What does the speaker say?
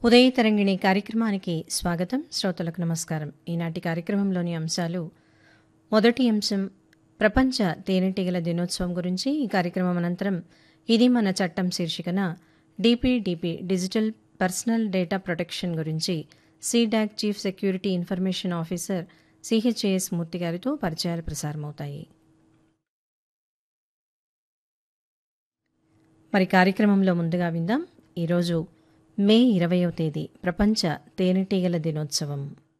ఉదయ తరంగిణి కార్యక్రమానికి స్వాగతం శ్రోతలకు నమస్కారం ఈనాటి కార్యక్రమంలోని అంశాలు మొదటి అంశం ప్రపంచ తేనెటీగల దినోత్సవం గురించి ఈ కార్యక్రమం అనంతరం ఇది మన చట్టం శీర్షికన DPDP digital personal data protection గురించి CDAC chief security information officer CHAS Murthy గారితో పరిచయాలు ప్రసారమవుతాయి మరి కార్యక్రమంలో ముందుగా విందాం ఈరోజు మే ఇరవయవ తేదీ ప్రపంచ తేనెటీగల దినోత్సవం